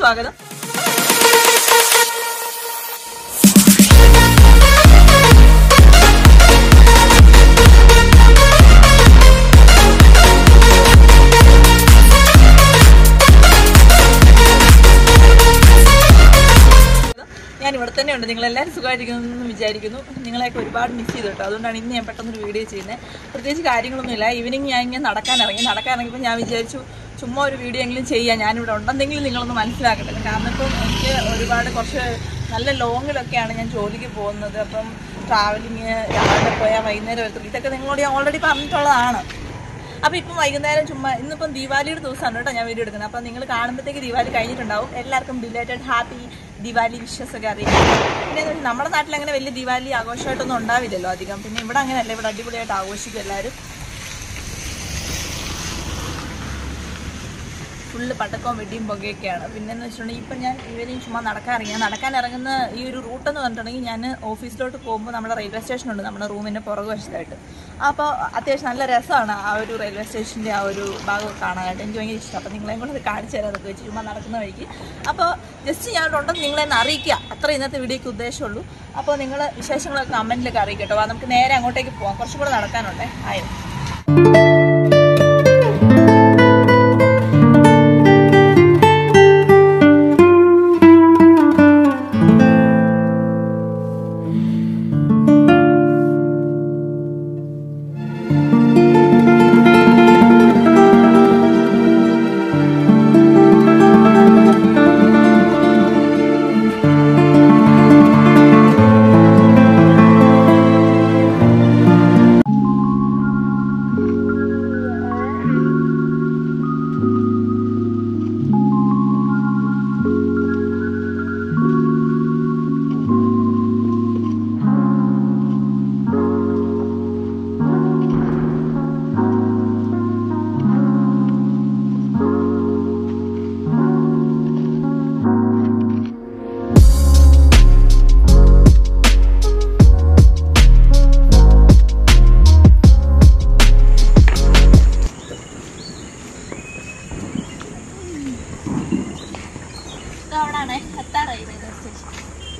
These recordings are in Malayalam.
സ്വാഗതം ഞാൻ ഇവിടെ തന്നെ ഉണ്ട് നിങ്ങൾ എല്ലാവരും സുഖമായിരിക്കുന്നു എന്ന് വിചാരിക്കുന്നു നിങ്ങളെയൊക്കെ ഒരുപാട് മിസ് ചെയ്തു കേട്ടോ അതുകൊണ്ടാണ് ഇന്ന് ഞാൻ പെട്ടെന്നൊരു വീഡിയോ ചെയ്യുന്നത് പ്രത്യേകിച്ച് കാര്യങ്ങളൊന്നുമില്ല ഈവനിങ് ഞാൻ ഇങ്ങനെ നടക്കാൻ ഇറങ്ങി നടക്കാൻ ഇറങ്ങിയപ്പോൾ ഞാൻ വിചാരിച്ചു ചുമ്മാ ഒരു വീഡിയോ എങ്കിലും ചെയ്യാം ഞാനിവിടെ ഉണ്ടെന്നെങ്കിലും നിങ്ങളൊന്ന് മനസ്സിലാക്കട്ടെ കാരണം ഇപ്പം എനിക്ക് ഒരുപാട് കുറച്ച് നല്ല ലോങ്ങിലൊക്കെയാണ് ഞാൻ ജോലിക്ക് പോകുന്നത് അപ്പം ട്രാവലിങ് രാവിലെ പോയാൽ വൈകുന്നേരം വരത്തുള്ളൂ ഇതൊക്കെ നിങ്ങളോട് ഞാൻ ഓൾറെഡി പറഞ്ഞിട്ടുള്ളതാണ് അപ്പോൾ ഇപ്പം വൈകുന്നേരം ചുമ്മാ ഇന്നിപ്പം ദീപാവലിയുടെ ദിവസമാണ് കേട്ടോ ഞാൻ വീഡിയോ എടുക്കുന്നത് അപ്പോൾ നിങ്ങൾ കാണുമ്പോഴത്തേക്ക് ദീപാവലി കഴിഞ്ഞിട്ടുണ്ടാവും എല്ലാവർക്കും ബിലേറ്റഡ് ഹാപ്പി ദീപാവലി വിഷസ് ഒക്കെ അറിയാം പിന്നെ എന്ന് വെച്ചാൽ നമ്മുടെ നാട്ടിൽ അങ്ങനെ വലിയ ദീപാവലി ആഘോഷമായിട്ടൊന്നും ഉണ്ടാവില്ലല്ലോ അധികം പിന്നെ ഇവിടെ അങ്ങനെയല്ല ഇവിടെ അടിപൊളിയായിട്ട് ആഘോഷിക്കും എല്ലാവരും ഫുള്ള് പടക്കവും വെടിയും പുകയൊക്കെയാണ് പിന്നെ എന്ന് വെച്ചിട്ടുണ്ടെങ്കിൽ ഇപ്പം ഞാൻ ഈവനിങ് ചുമ്മാ നടക്കാൻ ഇറങ്ങി ഞാൻ നടക്കാൻ ഇറങ്ങുന്ന ഈ ഒരു റൂട്ട് എന്ന് പറഞ്ഞിട്ടുണ്ടെങ്കിൽ ഞാൻ ഓഫീസിലോട്ട് പോകുമ്പോൾ നമ്മുടെ റെയിൽവേ സ്റ്റേഷൻ ഉണ്ട് നമ്മുടെ റൂമിൻ്റെ പുറകുവശത്തായിട്ട് അപ്പോൾ അത്യാവശ്യം നല്ല രസമാണ് ആ ഒരു റെയിൽവേ സ്റ്റേഷൻ്റെ ആ ഒരു ഭാഗം കാണാനായിട്ട് എനിക്ക് ഭയങ്കര ഇഷ്ടം അപ്പോൾ നിങ്ങളെയും കൂടെ അത് കാണിച്ചു തരാം അതൊക്കെ വെച്ച് ചുമ്മാ നടക്കുന്ന വഴിക്ക് അപ്പോൾ ജസ്റ്റ് ഞാൻ ഇവിടെ ഉണ്ടെന്ന് നിങ്ങളെ ഒന്ന് അറിയിക്കുക അത്ര ഇന്നത്തെ വീഡിയോയ്ക്ക് ഉദ്ദേശമുള്ളൂ അപ്പോൾ നിങ്ങൾ വിശേഷങ്ങളൊക്കെ കമൻറ്റിലൊക്കെ അറിയിക്കട്ടോ വാ, നമുക്ക് നേരെ അങ്ങോട്ടേക്ക് പോകാം കുറച്ചും കൂടെ നടക്കാനുണ്ടേ ആയിരുന്നു അവിടാണ് എത്താറായി റെയിൽവേ സ്റ്റേഷൻ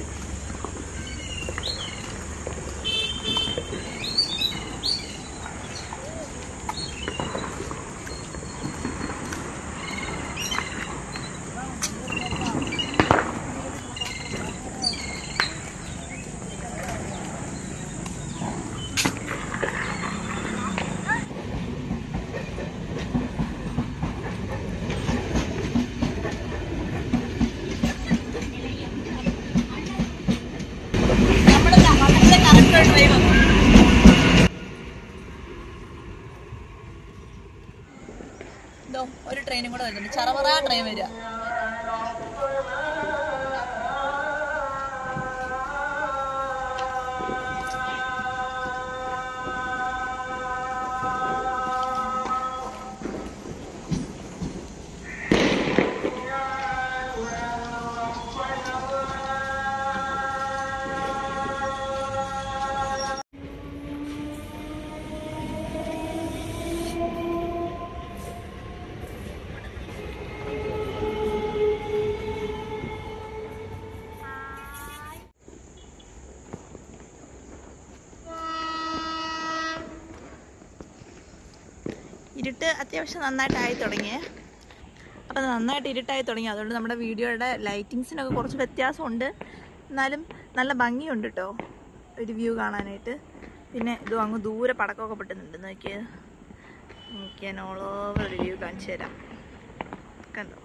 നമ്മുടെ നമ്മുടെ കറക്റ്റ് ഡ്രൈവർ ഇതോ ഒരു ട്രെയിനും കൂടെ വരുന്നുണ്ട് ചറവറ ട്രെയിൻ വരിക ഇരുട്ട് അത്യാവശ്യം നന്നായിട്ടായി തുടങ്ങിയേ അപ്പം നന്നായിട്ട് ഇരുട്ടായി തുടങ്ങി അതുകൊണ്ട് നമ്മുടെ വീഡിയോയുടെ ലൈറ്റിങ്സിനൊക്കെ കുറച്ച് വ്യത്യാസമുണ്ട് എന്നാലും നല്ല ഭംഗിയുണ്ട് കേട്ടോ ഒരു വ്യൂ കാണാനായിട്ട് പിന്നെ ഇതും അങ്ങ് ദൂരെ പടക്കമൊക്കെ പൊട്ടുന്നുണ്ട് നോക്കിയത് എനിക്ക് ഞാൻ ഓൾ ഓവർ ഒരു വ്യൂ കാണിച്ചു തരാം കണ്ടോ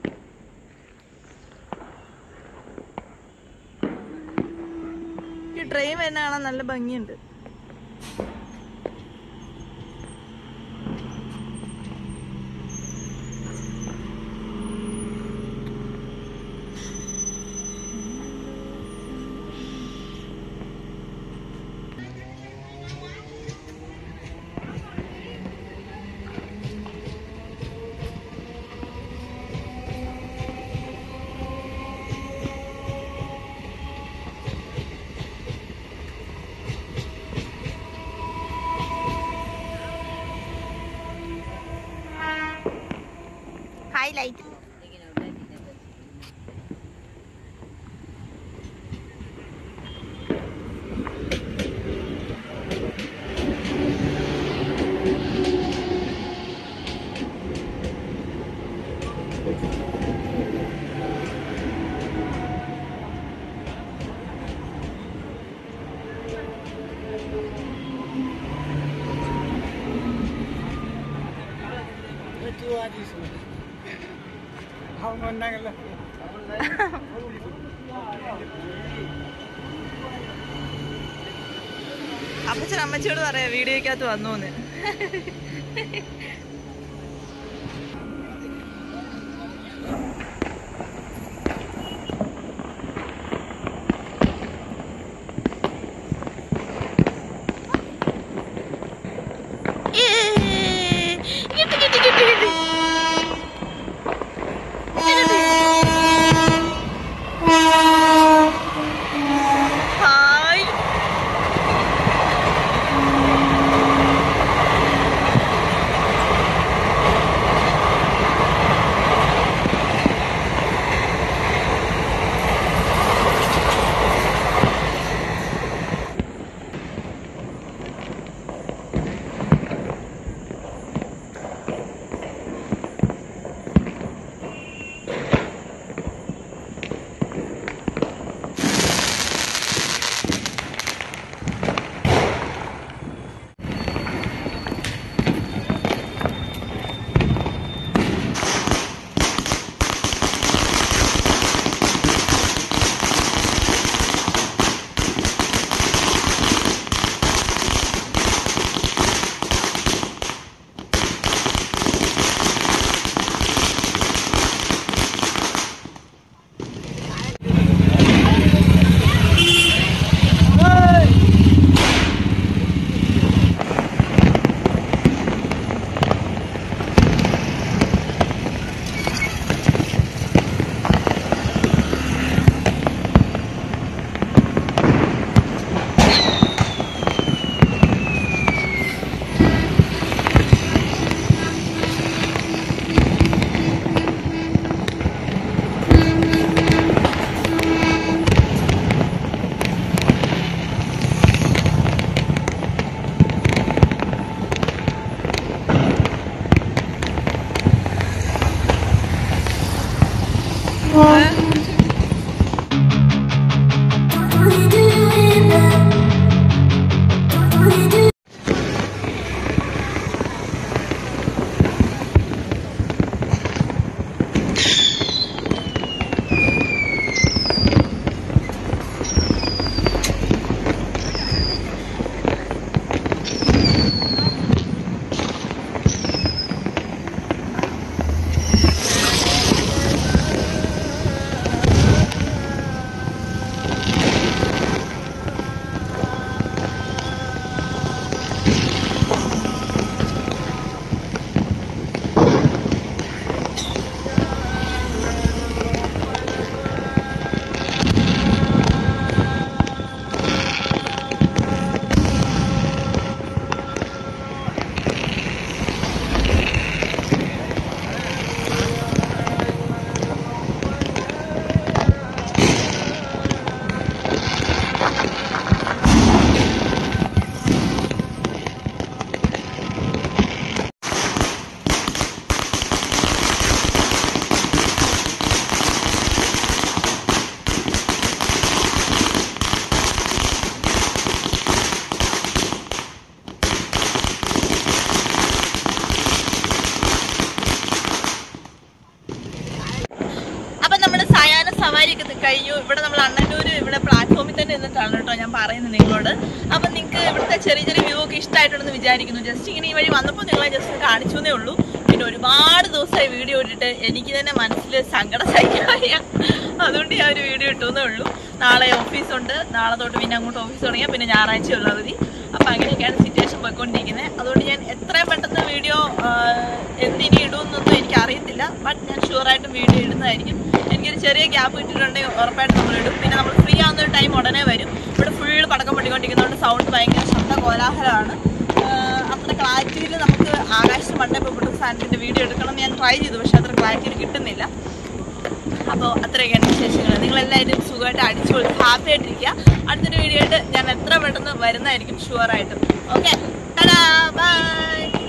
ഈ ട്രെയിൻ വരുന്ന കാണാൻ നല്ല ഭംഗിയുണ്ട് வந்தாங்கல்ல അപ്പച്ചൻ അമ്മച്ചിയോട് പറയാ വീഡിയോക്കകത്ത് വന്നൂന്ന് കിട്ടി കിട്ടി കിട്ടി കിട്ടി ഹായ് അപ്പൊ നമ്മുടെ സായാഹ്ന സവാരിയൊക്കെ തി- കഴിഞ്ഞു ഇവിടെ നമ്മൾ അണ്ണന്നൂര് ഇവിടെ പ്ലാറ്റ്ഫോമിൽ തന്നെ നിന്നിട്ടാണ് കേട്ടോ ഞാൻ പറയുന്നത് നിങ്ങളോട് അപ്പൊ നിങ്ങൾക്ക് ഇവിടുത്തെ ചെറിയ ചെറിയ വ്യൂ ഒക്കെ ഇഷ്ടമായിട്ടുണ്ടെന്ന് വിചാരിക്കുന്നു ജസ്റ്റ് ഇങ്ങനെ ഈ വഴി വന്നപ്പോൾ നിങ്ങളെ ജസ്റ്റ് കാണിച്ചു എന്നേ ഉള്ളൂ പിന്നെ ഒരുപാട് ദിവസമായി വീഡിയോ ഇട്ടിട്ട് എനിക്ക് തന്നെ മനസ്സിൽ സങ്കടം സഹിക്കാൻ വയ്യ അതുകൊണ്ട് ഞാൻ ഒരു വീഡിയോ ഇട്ടുവെന്നേ ഉള്ളൂ നാളെ ഓഫീസുണ്ട് നാളെ തൊട്ട് പിന്നെ അങ്ങോട്ട് ഓഫീസ് തുടങ്ങിയാൽ പിന്നെ ഞായറാഴ്ച ഉള്ള അവധി അപ്പൊ അങ്ങനെയൊക്കെയാണ് സിറ്റുവേഷൻ പോയിക്കൊണ്ടിരിക്കുന്നത് അതുകൊണ്ട് ഞാൻ എത്രയും പെട്ടെന്ന് വീഡിയോ എന്തിനി ഇടുമെന്നൊന്നും എനിക്ക് അറിയത്തില്ല ബട്ട് ഞാൻ ഷുവറായിട്ടും വീഡിയോ ഇടുന്നതായിരിക്കും എനിക്കൊരു ചെറിയ ഗ്യാപ്പ് ഇട്ടിട്ടുണ്ടെങ്കിൽ ഉറപ്പായിട്ടും നമ്മൾ ഇടും പിന്നെ നമ്മൾ ഫ്രീ ആവുന്ന ഒരു ടൈം ഉടനെ വരും ഇവിടെ ഫുള്ള് പടക്കം പൊട്ടിക്കൊണ്ടിരിക്കുന്നതുകൊണ്ട് സൗണ്ട് ഭയങ്കര ശബ്ദ കോലാഹലമാണ് ആഹ് അത്ര ക്ലാരിറ്റിയിൽ നമുക്ക് ആകാശം മണ്ടേ പൊട്ടുന്ന സാധനത്തിൻ്റെ വീഡിയോ എടുക്കണം എന്ന് ഞാൻ ട്രൈ ചെയ്തു പക്ഷെ അത്ര ക്ലാരിറ്റിയിൽ കിട്ടുന്നില്ല അപ്പോൾ അത്രയൊക്കെയാണ് വിശേഷങ്ങൾ നിങ്ങളെല്ലാവരും സുഖമായിട്ട് അടിച്ചു പൊളിച്ച് ഹാപ്പി ആയിട്ടിരിക്കുക അടുത്തൊരു വീഡിയോ ആയിട്ട് ഞാൻ എത്ര പെട്ടെന്ന് വരുന്നതായിരിക്കും ഷുവറായിട്ടും ഓക്കെ ബൈ